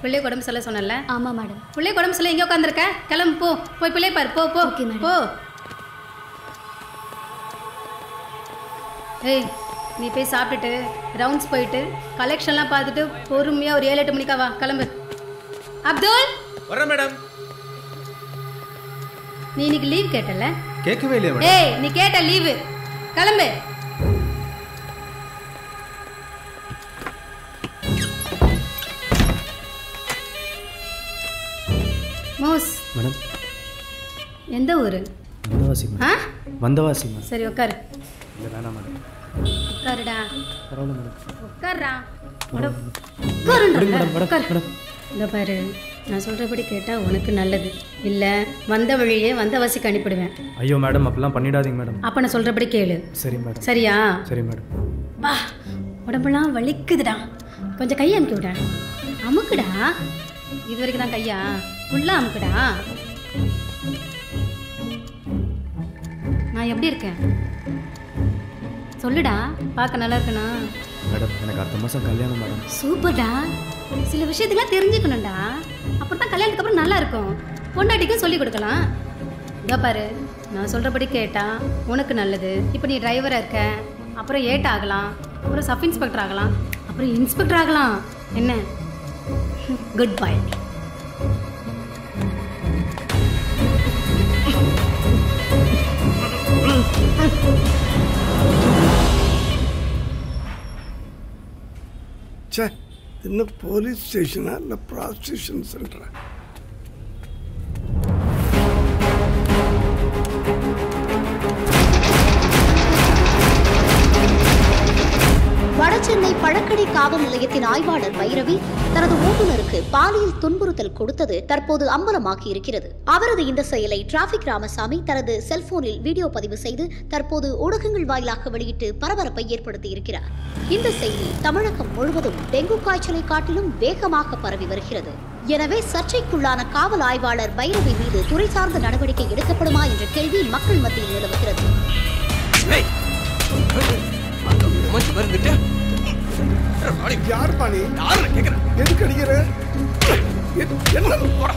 பிள்ளைய உடம்பு சொல்ல சொன்னல ஆமாம் மேடம் பிள்ளைய உடம்பு சொல்ல எங்கே உட்காந்துருக்க கிளம்பு போ போய் பிள்ளைய பாரு போ போ Okay, madam. போ ஏய் நீ போய் சாப்பிட்டுட்டு ரவுண்ட்ஸ் போயிட்டு கலெக்ஷன்லாம் பார்த்துட்டு பொறுமையாக ஒரு ஏழு எட்டு மணிக்கா வா கிளம்பு அப்துல் வரேன் மேடம் நீ இன்னைக்கு லீவ் கேட்டல கேட்கவே இல்லையா மேடம் ஏய் நீ கேட்ட லீவு கிளம்பு மோஸ் மேடம் எந்த ஊரு வந்தவாசி ஆ மேடம் வந்தவாசி மேடம் சரி உட்காரு இல்லை வேணாம் மேடம் உட்காருடா பரவாயில்ல மேடம் உட்காருடா உட- மேடம் உட்காருடா, மேடம் மேடம் உட்காரு. மேடம் இந்த பாரு நான் சொல்கிறபடி கேட்டால் உனக்கு நல்லது இல்லை வந்த வழியே வந்த வசிக்கு அனுப்பிடுவேன் ஐயோ மேடம் அப்படிலாம் பண்ணிடாதீங்க மேடம் அப்போ நான் சொல்கிறபடி கேளு சரி மேடம் சரியா சரி மேடம் வா உடம்பெல்லாம் வலிக்குதுடா கொஞ்சம் கையை அமுக்கி விட அமுக்குடா இது வரைக்கும் தான் கையா ஃபுல்லாக அமுக்குடா நான் எப்படி இருக்கேன் சொல்லுடா பார்க்க நல்லா இருக்கனா மேடம் எனக்கு அடுத்த மாதம் கல்யாணம் மேடம் சூப்பர்டா சில விஷயத்தெல்லாம் தெரிஞ்சுக்கணும்டா அப்புறம் தான் கல்யாணத்துக்கு அப்புறம் நல்லா இருக்கும் பொண்டாட்டிக்கும் சொல்லி கொடுக்கலாம் இதோ பாரு நான் சொல்கிறபடி கேட்டா உனக்கு நல்லது இப்போ நீ டிரைவராக இருக்க அப்புறம் ஏட் ஆகலாம் அப்புறம் சப் இன்ஸ்பெக்டர் ஆகலாம் அப்புறம் இன்ஸ்பெக்டர் ஆகலாம் என்ன குட் பை ச்சே என்ன போலீஸ் ஸ்டேஷனா இல்லை ப்ராஸ்டியூஷன் சென்டரா வடசென்னை பழக்கடை காவல் நிலையத்தின் ஆய்வாளர் பைரவி தனது ஓட்டுநருக்கு பாலியல் துன்புறுத்தல் கொடுத்தது தற்போது அம்பலமாகி இருக்கிறது அவரது இந்த செயலை டிராபிக் ராமசாமி தனது செல்போனில் வீடியோ பதிவு செய்து தற்போது ஊடகங்கள் வாயிலாக வெளியிட்டு பரபரப்பை ஏற்படுத்தி இருக்கிறார் இந்த செய்தி தமிழகம் முழுவதும் டெங்கு காய்ச்சலை காட்டிலும் வேகமாக பரவி வருகிறது எனவே சர்ச்சைக்குள்ளான காவல் ஆய்வாளர் பைரவி மீது துறை சார்ந்த நடவடிக்கை எடுக்கப்படுமா என்ற கேள்வி மக்கள் மத்தியில் நிலவுகிறது யார் பாணி எதுக்கு அடிக்கிற எ- என்ன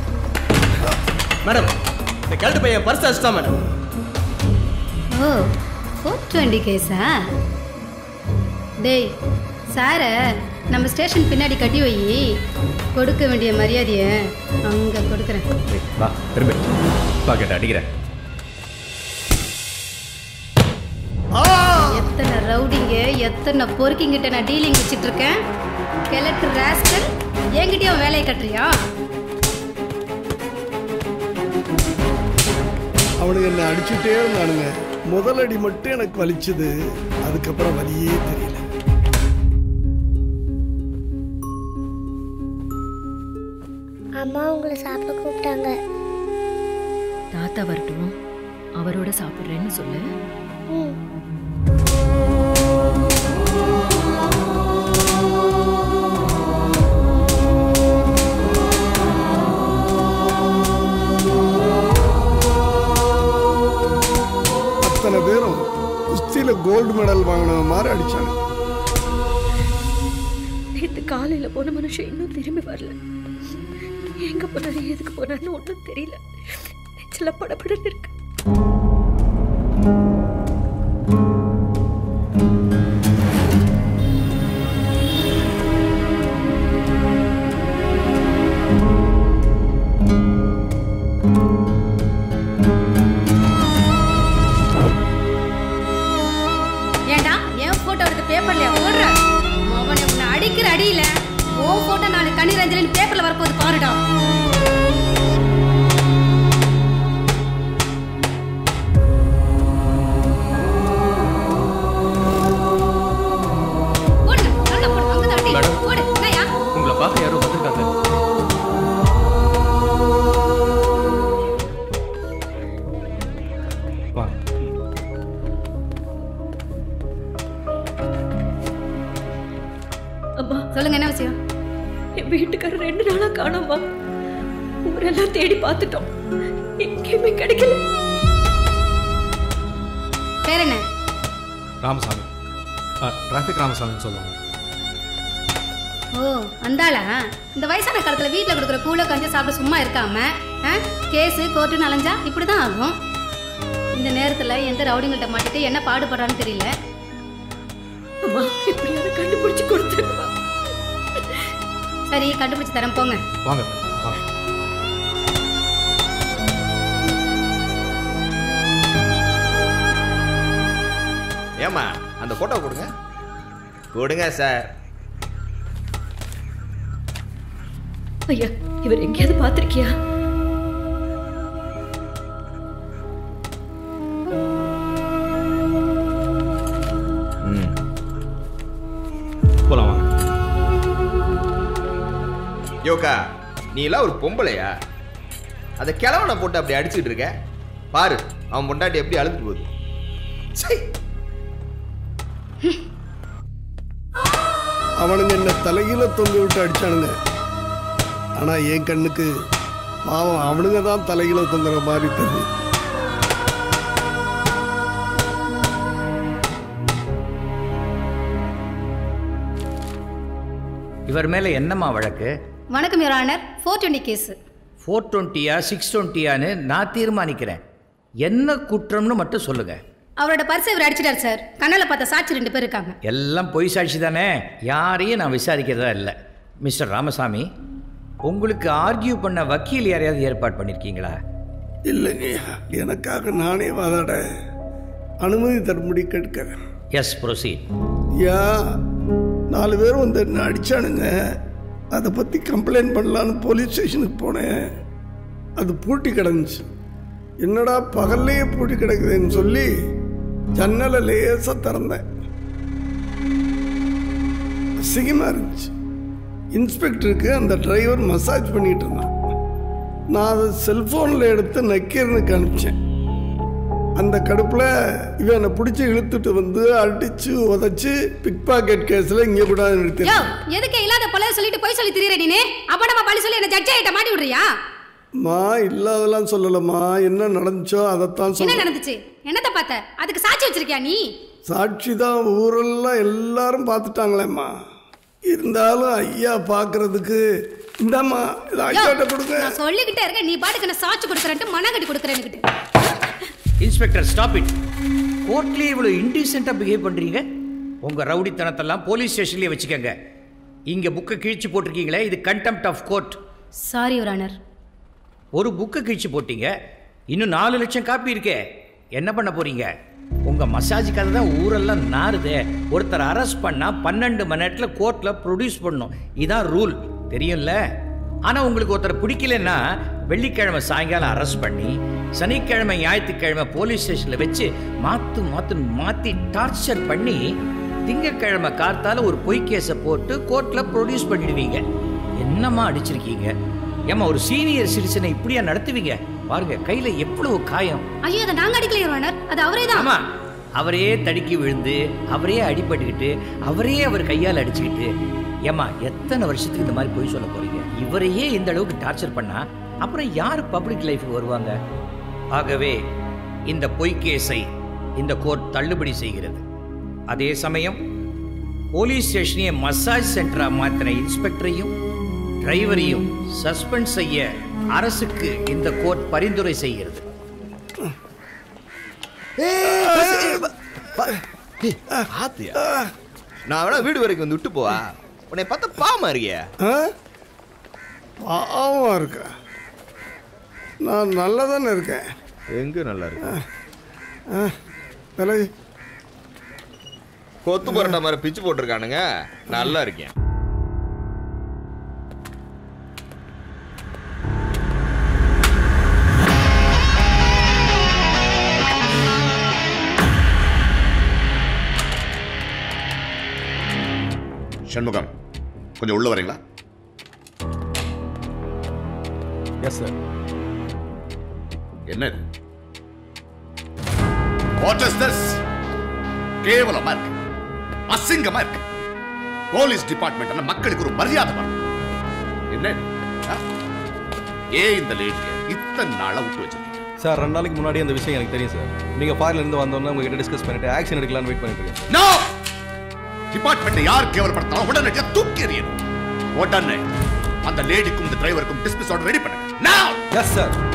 மேடம் இந்த கேள்வி பையன் பர்ஸ் அடிச்சிட்டான் மேடம் ஓ ஃபோர் டுவெண்ட்டி கேஸா டேய் சாரை நம்ம ஸ்டேஷன் பின்னாடி கட்டி வை கொடுக்க வேண்டிய மரியாதையை அங்கே கொடுக்குறேன் வா திரும்பி பாக்கெட் அடிக்கிறேன் எத்தனை ரவுடிங்க எத்தனை பொறுக்கிங்கிட்ட நான் டீலிங் வச்சுட்டு இருக்கேன் கிழக்கு ராஸ்கல் என்கிட்டயும் வேலையை கட்டுறியா அவனுங்க என்ன அடிச்சுட்டே இருந்தானுங்க முதல் அடி மட்டும் எனக்கு வலிச்சது அதுக்கப்புறம் வலியே தெரியல அம்மா உங்களை சாப்பிட கூப்பிட்டாங்க தாத்தா வரட்டும் அவரோட சாப்பிட்றேன்னு சொல்லு ம் அத்தனை பேரும் குஸ்தியில கோல்டு மெடல் வாங்கின மாதிரி அடிச்சாங்க நேற்று காலையில் போன மனுஷன் இன்னும் திரும்பி வரல எங்கே போனாரு எதுக்கு போனாருன்னு ஒன்றும் தெரியல நெச்சில் படபடன்னு இருக்கு ஏண்டா என் போட்டோ எடுத்து பேப்பர்ல போடுற அவனை உன்னை அடிக்கிற அடியில ஓ போட்டோ நான் கண்ணீர் அஞ்சலின்னு பேப்பர்ல வரப்போகுது பாருடா போடுங்க, நல்லா போடு, அங்கதான் அடி. மேடம். போடு, என்னய்யா? உங்களை பார்க்க யாரோ வந்திருக்காங்க வா அம்மா சொல்லுங்க என்ன விஷயம் என் வீட்டுக்காரர் ரெண்டு நாளா காணோம்மா ஊரெல்லாம் தேடி பார்த்துட்டோம் எங்கேயுமே கிடைக்கல பேர் என்ன ராமசாமி டிராஃபிக் ராமசாமின்னு சொல்லுவாங்க ஓ அந்தாளா இந்த வயசான காலத்துல வீட்டில் கொடுக்குற கூழ கஞ்சி சாப்பிட்டு சும்மா இருக்காம கேஸு கோர்ட்டுன்னு அலைஞ்சா இப்படி தான் ஆகும் இந்த நேரத்தில் எந்த ரவுடிங்கள்ட்ட மாட்டிட்டு என்ன பாடுபடுறான்னு தெரியல அம்மா எப்படியாவது கண்டுபிடிச்சு கொடுத்துருமா சரி கண்டுபிடிச்சு தரேன் போங்க வாங்க மேடம் வாங்க ஏம்மா அந்த போட்டோ கொடுங்க கொடுங்க சார் ஐயா இவர் எங்கேயாவது பார்த்திருக்கியா ம் போலாம் வாங்க யோகா நீ எல்லாம் ஒரு பொம்பளையா அதை கிழவனை போட்டு அப்படி அடிச்சுட்டு இருக்க பாரு அவன் பொண்டாட்டி எப்படி அழுதுட்டு போகுது சை அவனுங்க என்ன தலையில தொங்க விட்டு அடிச்சானுங்க ஆனா என் கண்ணுக்கு பாவம் அவனுங்க தான் தலையில தொங்குற மாதிரி தெரியும் இவர் மேலே என்னம்மா வழக்கு வணக்கம் your honour four twenty case four டுவெண்ட்டியா சிக்ஸ் டுவெண்ட்டியான்னு நான் தீர்மானிக்கிறேன் என்ன குற்றம்னு மட்டும் சொல்லுங்க அவரோட பர்ஸை இவர் அடிச்சிட்டார் சார் கண்ணால பார்த்த சாட்சி ரெண்டு பேர் இருக்காங்க எல்லாம் பொய் சாட்சி தானே யாரையும் நான் விசாரிக்கிறதா இல்லை மிஸ்டர் ராமசாமி உங்களுக்கு ஆர்கியூ பண்ண வக்கீல் யாரையாவது ஏற்பாடு பண்ணியிருக்கீங்களா இல்லைங்க எனக்காக நானே வாதாட அனுமதி தரும்படி கேட்கிறேன் எஸ் ப்ரொசீட் யா நாலு பேர் வந்து என்ன அடிச்சானுங்க அதை பற்றி கம்ப்ளைண்ட் பண்ணலான்னு போலீஸ் ஸ்டேஷனுக்கு போனேன் அது பூட்டி கிடந்துச்சு என்னடா பகல்லையே பூட்டி கிடக்குதுன்னு சொல்லி ஜன்னலை லேசாக திறந்தேன் அசிங்கமாக இருந்துச்சு இன்ஸ்பெக்டருக்கு அந்த டிரைவர் மசாஜ் பண்ணிட்டு இருந்தான் நான் அதை செல்ஃபோனில் எடுத்து நக்கீரனுக்கு அனுப்பிச்சேன் அந்த கடுப்பில் இவன் என்னை பிடிச்சி இழுத்துட்டு வந்து அடிச்சு உதைச்சு பிக் பாக்கெட் கேஸில் இங்கே கூட நிறுத்தி யோ எதுக்கு இல்லாத பழைய சொல்லிட்டு போய் சொல்லி திரியற நீனே அப்படமா பழி சொல்லி என்ன ஜட்ஜ் ஆகிட்ட மாட்டி விடுறியா மா இல்லாதெல்லாம் சொல்லலம்மா என்ன நடந்துச்சோ அதைத்தான் என்ன சொல்ல நடந்துச்சு என்னத்த பார்த்த அதுக்கு சாட்சி வச்சிருக்கியா நீ சாட்சி தான் ஊரெல்லாம் எல்லாரும் பார்த்துட்டாங்களேம்மா இருந்தாலும் ஐயா பார்க்கறதுக்கு இந்தாம்மா இதை யோ, ஐயாட்ட கொடுங்க நான் சொல்லிக்கிட்டே இருக்கேன் நீ பாட்டுக்கு என்ன சாட்சி கொடுக்குறேன்ட்டு மனங்கட்டி கொடுக்குறேன்னுக்கிட்டு இன்ஸ்பெக்டர் ஸ்டாப் இட் கோர்ட்லேயே இவ்வளோ இன்டீசெண்டாக பிஹேவ் பண்ணுறீங்க உங்கள் ரவுடித்தனத்தெல்லாம் போலீஸ் ஸ்டேஷன்லேயே வச்சுக்கோங்க இங்கே புக்கை கிழிச்சு போட்டிருக்கீங்களே இது contempt of court sorry your honour ஒரு புக்கை கிழிச்சு போட்டீங்க இன்னும் நாலு லட்சம் காப்பி இருக்கே என்ன பண்ண போறீங்க உங்க மசாஜ் கதை தான் ஊரெல்லாம் நாறுதே ஒருத்தர் அரெஸ்ட் பண்ணா பன்னெண்டு மணி நேரத்துல கோர்ட்ல ப்ரொடியூஸ் பண்ணும் இதான் ரூல் தெரியும்ல ஆனா உங்களுக்கு ஒருத்தர் பிடிக்கலன்னா வெள்ளிக்கிழமை சாயங்காலம் அரெஸ்ட் பண்ணி சனிக்கிழமை ஞாயிற்றுக்கிழமை போலீஸ் ஸ்டேஷன்ல வச்சு மாத்து மாத்து மாத்தி டார்ச்சர் பண்ணி திங்கட்கிழமை கார்த்தால ஒரு பொய் கேஸை போட்டு கோர்ட்ல ப்ரொடியூஸ் பண்ணிடுவீங்க என்னம்மா அடிச்சிருக்கீங்க ஏம்மா ஒரு சீனியர் சிட்டிசனை இப்படியா நடத்துவீங்க பாருங்க கையில எவ்வளவு காயம் ஐயோ அதை நாங்க அடிக்கல யுவர் ஆனர் அது அவரே தான் ஆமா அவரே தடுக்கி விழுந்து அவரே அடிபட்டுக்கிட்டு அவரே அவர் கையால் அடிச்சுக்கிட்டு ஏம்மா எத்தனை வருஷத்துக்கு இந்த மாதிரி பொய் சொல்ல போறீங்க இவரையே இந்த அளவுக்கு டார்ச்சர் பண்ணா அப்புறம் யார் பப்ளிக் லைஃப்க்கு வருவாங்க ஆகவே இந்த பொய் கேஸை இந்த கோர்ட் தள்ளுபடி செய்கிறது அதே சமயம் போலீஸ் ஸ்டேஷனையே மசாஜ் சென்டரா மாத்தின இன்ஸ்பெக்டரையும் டிரைவரையும் சஸ்பெண்ட் செய்ய அரசுக்கு இந்த கோர்ட் பரிந்துரை செய்கிறது ஆத்தியா நான் வேணா வீடு வரைக்கும் வந்து விட்டு போவா உன்னை பார்த்தா பாவமா இருக்கியா ஆ? பாவமா இருக்கா நான் நல்லா தானே இருக்கேன் எங்க நல்லா இருக்கு ஆ, விலகு கொத்து பரோட்டா மாதிரி பிச்சு போட்டிருக்கானுங்க நல்லா இருக்கேன் சண்முகம் கொஞ்சம் உள்ள வரீங்களா எஸ் சார் என்ன வாட் இஸ் திஸ் கேவலமா இருக்கு அசிங்கமா இருக்கு போலீஸ் டிபார்ட்மெண்ட் மக்களுக்கு ஒரு மரியாதை வரும் என்ன இது? ஆ? ஏன் இந்த லேடிய இத்தனை நாளா விட்டு வச்சிருக்கீங்க சார் ரெண்டு நாளைக்கு முன்னாடி அந்த விஷயம் எனக்கு தெரியும் சார் நீங்க ஃபாரின்ல இருந்து வந்தோன்னே உங்ககிட்ட டிஸ்கஸ் பண்ணிட்டு ஆக்ஷன் எடுக்கலாம்னு வெயிட் பண்ணிட்டு இருக்கேன் நோ டிபார்ட்மெண்ட் யார் கேவலப்படுத்தாலும் உடனடியாக தூக்கி எறியணும் உடனே அந்த லேடிக்கும் இந்த டிரைவருக்கும் டிஸ்மிஸ் ஆர்டர் ரெடி பண்ணுங்க now எஸ் சார்